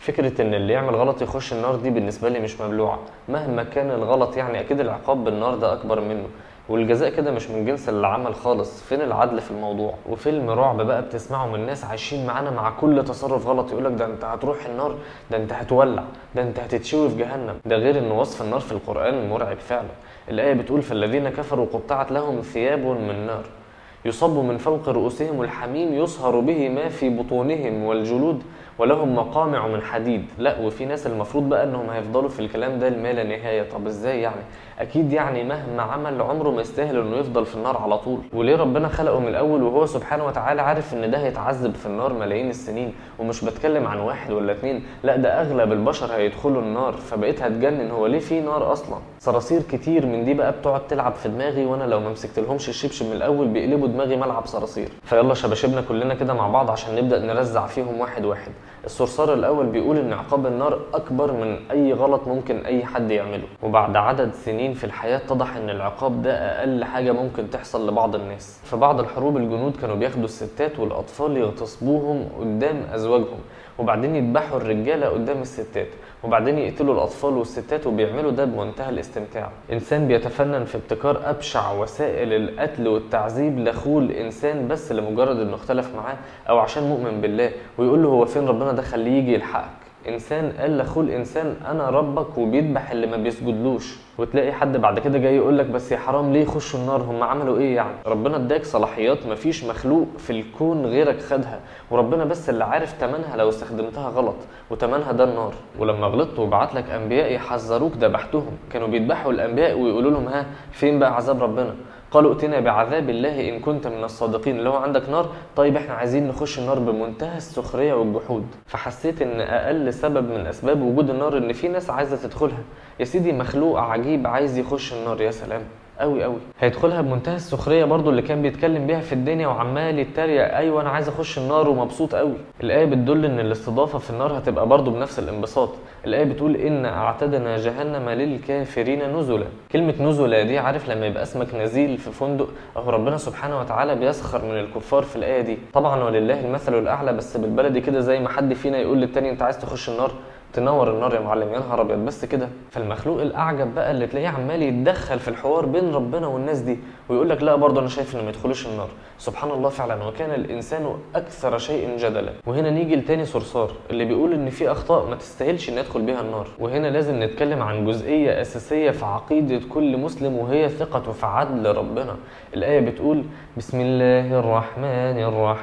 فكرة ان اللي يعمل غلط يخش النار دي بالنسبة لي مش مبلوعة مهما كان الغلط يعني اكيد العقاب بالنار ده اكبر منه والجزاء كده مش من جنس العمل خالص فين العدل في الموضوع وفيلم رعب بقى بتسمعه من ناس عايشين معانا مع كل تصرف غلط يقولك ده انت هتروح النار ده انت هتولع ده انت هتتشوي في جهنم ده غير ان وصف النار في القرآن مرعب فعلا الآية بتقول فالذين كفروا قطعت لهم ثياب من نار يصب من فوق رؤوسهم الحميم يصهر به ما في بطونهم والجلود ولهم مقامع من حديد لا وفي ناس المفروض بقى انهم هيفضلوا في الكلام ده لما لا نهايه طب ازاي يعني اكيد يعني مهما عمل عمره ما يستاهل انه يفضل في النار على طول وليه ربنا خلقه من الاول وهو سبحانه وتعالى عارف ان ده هيتعذب في النار ملايين السنين ومش بتكلم عن واحد ولا اتنين لا ده اغلب البشر هيدخلوا النار فبقيت هتجنن هو ليه في نار اصلا صراصير كتير من دي بقى بتقعد تلعب في دماغي وانا لو ما مسكتلهمش الشبشب من الاول بيقلبوا دماغي ملعب صراصير فيلا شباشبنا كلنا كده مع بعض عشان نبدا نرزع فيهم واحد واحد الصرصار الاول بيقول ان عقاب النار اكبر من اي غلط ممكن اي حد يعمله وبعد عدد سنين في الحياه اتضح ان العقاب ده اقل حاجه ممكن تحصل لبعض الناس في بعض الحروب الجنود كانوا بياخدوا الستات والاطفال يغتصبوهم قدام ازواجهم وبعدين يذبحوا الرجاله قدام الستات وبعدين يقتلوا الاطفال والستات وبيعملوا ده بمنتهى الاستمتاع انسان بيتفنن في ابتكار ابشع وسائل القتل والتعذيب لاخوه الانسان بس لمجرد انه اختلف معاه او عشان مؤمن بالله ويقول له هو فين ربنا ده خليه يجي يلحقك انسان قال لاخوه الانسان انا ربك وبيذبح اللي ما بيسجدلوش وتلاقي حد بعد كده جاي يقول لك بس يا حرام ليه يخشوا النار هم عملوا ايه يعني ربنا اداك صلاحيات مفيش مخلوق في الكون غيرك خدها وربنا بس اللي عارف تمنها لو استخدمتها غلط وتمنها ده النار ولما غلطت وبعت لك انبياء يحذروك ذبحتهم كانوا بيذبحوا الانبياء ويقولوا لهم ها فين بقى عذاب ربنا قالوا ائتنا بعذاب الله ان كنت من الصادقين اللي هو عندك نار طيب احنا عايزين نخش النار بمنتهى السخريه والجحود فحسيت ان اقل سبب من اسباب وجود النار ان في ناس عايزه تدخلها يا سيدي مخلوق عجيب عايز يخش النار يا سلام قوي قوي هيدخلها بمنتهى السخريه برضو اللي كان بيتكلم بيها في الدنيا وعمال يتريق ايوه انا عايز اخش النار ومبسوط قوي الايه بتدل ان الاستضافه في النار هتبقى برضو بنفس الانبساط الايه بتقول ان اعتدنا جهنم للكافرين نزلا كلمه نزلا دي عارف لما يبقى اسمك نزيل في فندق اهو ربنا سبحانه وتعالى بيسخر من الكفار في الايه دي طبعا ولله المثل الاعلى بس بالبلدي كده زي ما حد فينا يقول للتاني انت عايز تخش النار تنور النار يا معلم يا نهار ابيض بس كده فالمخلوق الاعجب بقى اللي تلاقيه عمال يتدخل في الحوار بين ربنا والناس دي ويقول لك لا برضه انا شايف ان ما يدخلوش النار سبحان الله فعلا وكان الانسان اكثر شيء جدلا وهنا نيجي لتاني صرصار اللي بيقول ان في اخطاء ما تستاهلش ان يدخل بيها النار وهنا لازم نتكلم عن جزئيه اساسيه في عقيده كل مسلم وهي ثقته في عدل ربنا الايه بتقول بسم الله الرحمن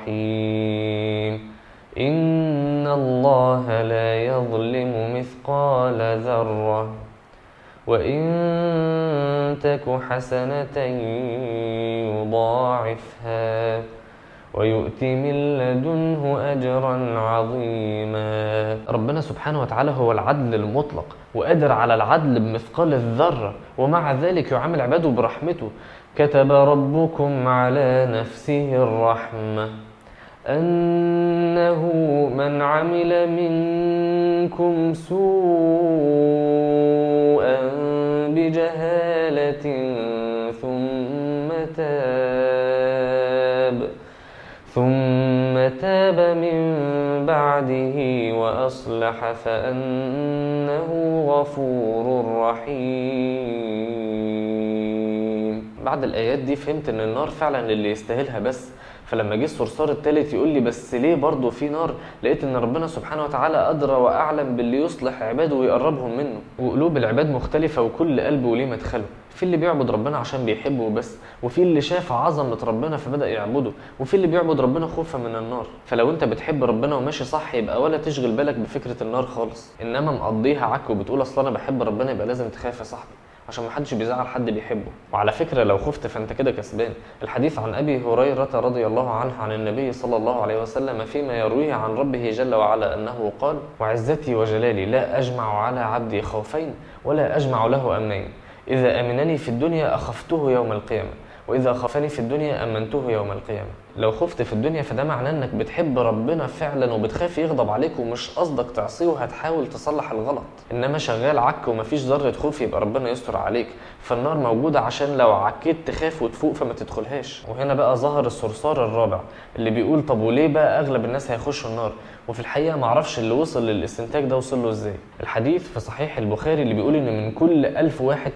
الرحيم إن الله لا يظلم مثقال ذرة وإن تك حسنة يضاعفها ويؤتي من لدنه أجرا عظيما ربنا سبحانه وتعالى هو العدل المطلق وقادر على العدل بمثقال الذرة ومع ذلك يعامل عباده برحمته كتب ربكم على نفسه الرحمه أنه من عمل منكم سوءا بجهالة ثم تاب ثم تاب من بعده وأصلح فأنه غفور رحيم بعد الآيات دي فهمت إن النار فعلا اللي يستاهلها بس فلما جه الصرصار التالت يقول لي بس ليه برضه في نار لقيت ان ربنا سبحانه وتعالى ادرى واعلم باللي يصلح عباده ويقربهم منه وقلوب العباد مختلفه وكل قلب وليه مدخله في اللي بيعبد ربنا عشان بيحبه وبس وفي اللي شاف عظمه ربنا فبدا يعبده وفي اللي بيعبد ربنا خوفا من النار فلو انت بتحب ربنا وماشي صح يبقى ولا تشغل بالك بفكره النار خالص انما مقضيها عك وبتقول اصل انا بحب ربنا يبقى لازم تخاف يا صاحبي عشان محدش بيزعل حد بيحبه وعلى فكرة لو خفت فانت كده كسبان الحديث عن أبي هريرة رضي الله عنه عن النبي صلى الله عليه وسلم فيما يرويه عن ربه جل وعلا أنه قال وعزتي وجلالي لا أجمع على عبدي خوفين ولا أجمع له أمنين إذا أمنني في الدنيا أخفته يوم القيامة وإذا خافني في الدنيا أمنته يوم القيامة لو خفت في الدنيا فده معناه انك بتحب ربنا فعلا وبتخاف يغضب عليك ومش قصدك تعصيه وهتحاول تصلح الغلط انما شغال عك ومفيش ذره خوف يبقى ربنا يستر عليك فالنار موجوده عشان لو عكيت تخاف وتفوق فما تدخلهاش وهنا بقى ظهر الصرصار الرابع اللي بيقول طب وليه بقى اغلب الناس هيخشوا النار وفي الحقيقه ما اعرفش اللي وصل للاستنتاج ده وصل له ازاي الحديث في صحيح البخاري اللي بيقول ان من كل 1000 واحد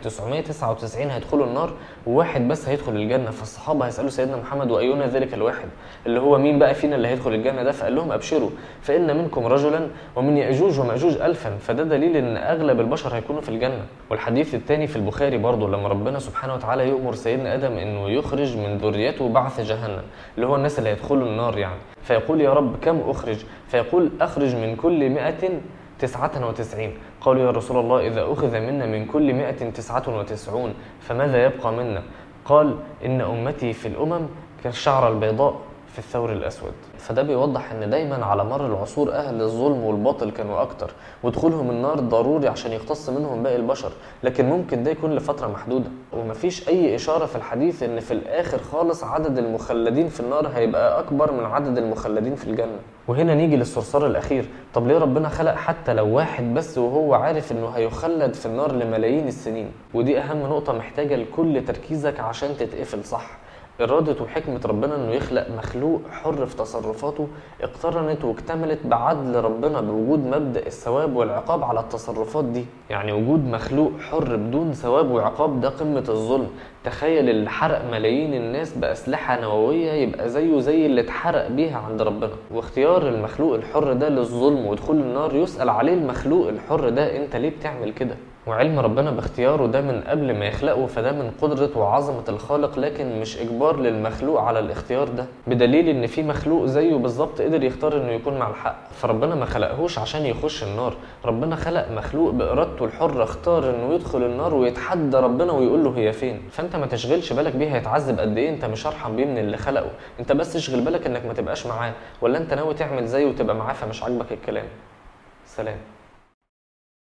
999 هيدخلوا النار وواحد بس هيدخل الجنه فالصحابه هيسالوا سيدنا محمد واينا ذلك الواحد اللي هو مين بقى فينا اللي هيدخل الجنه ده فقال لهم ابشروا فان منكم رجلا ومن ياجوج وماجوج الفا فده دليل ان اغلب البشر هيكونوا في الجنه والحديث الثاني في البخاري برضه لما ربنا سبحانه وتعالى يؤمر سيدنا ادم انه يخرج من ذريته بعث جهنم اللي هو الناس اللي هيدخلوا النار يعني فيقول يا رب كم اخرج فيقول اخرج من كل مئة تسعة وتسعين قالوا يا رسول الله إذا أخذ منا من كل مئة تسعة وتسعون فماذا يبقى منا قال إن أمتي في الأمم كالشعرة البيضاء في الثور الأسود فده بيوضح ان دايما على مر العصور اهل الظلم والباطل كانوا اكتر ودخولهم النار ضروري عشان يختص منهم باقي البشر لكن ممكن ده يكون لفتره محدوده ومفيش اي اشاره في الحديث ان في الاخر خالص عدد المخلدين في النار هيبقى اكبر من عدد المخلدين في الجنه وهنا نيجي للصرصار الاخير طب ليه ربنا خلق حتى لو واحد بس وهو عارف انه هيخلد في النار لملايين السنين ودي اهم نقطه محتاجه لكل تركيزك عشان تتقفل صح إرادة وحكمة ربنا إنه يخلق مخلوق حر في تصرفاته اقترنت واكتملت بعدل ربنا بوجود مبدأ الثواب والعقاب على التصرفات دي، يعني وجود مخلوق حر بدون ثواب وعقاب ده قمة الظلم، تخيل اللي حرق ملايين الناس بأسلحة نووية يبقى زيه زي اللي اتحرق بيها عند ربنا، واختيار المخلوق الحر ده للظلم ودخول النار يسأل عليه المخلوق الحر ده أنت ليه بتعمل كده؟ وعلم ربنا باختياره ده من قبل ما يخلقه فده من قدرة وعظمة الخالق لكن مش إجبار للمخلوق على الاختيار ده بدليل إن في مخلوق زيه بالظبط قدر يختار إنه يكون مع الحق فربنا ما خلقهوش عشان يخش النار ربنا خلق مخلوق بإرادته الحرة اختار إنه يدخل النار ويتحدى ربنا ويقول له هي فين فأنت ما تشغلش بالك بيه هيتعذب قد إيه أنت مش أرحم بيه من اللي خلقه أنت بس اشغل بالك إنك ما تبقاش معاه ولا أنت ناوي تعمل زيه وتبقى معاه فمش عاجبك الكلام سلام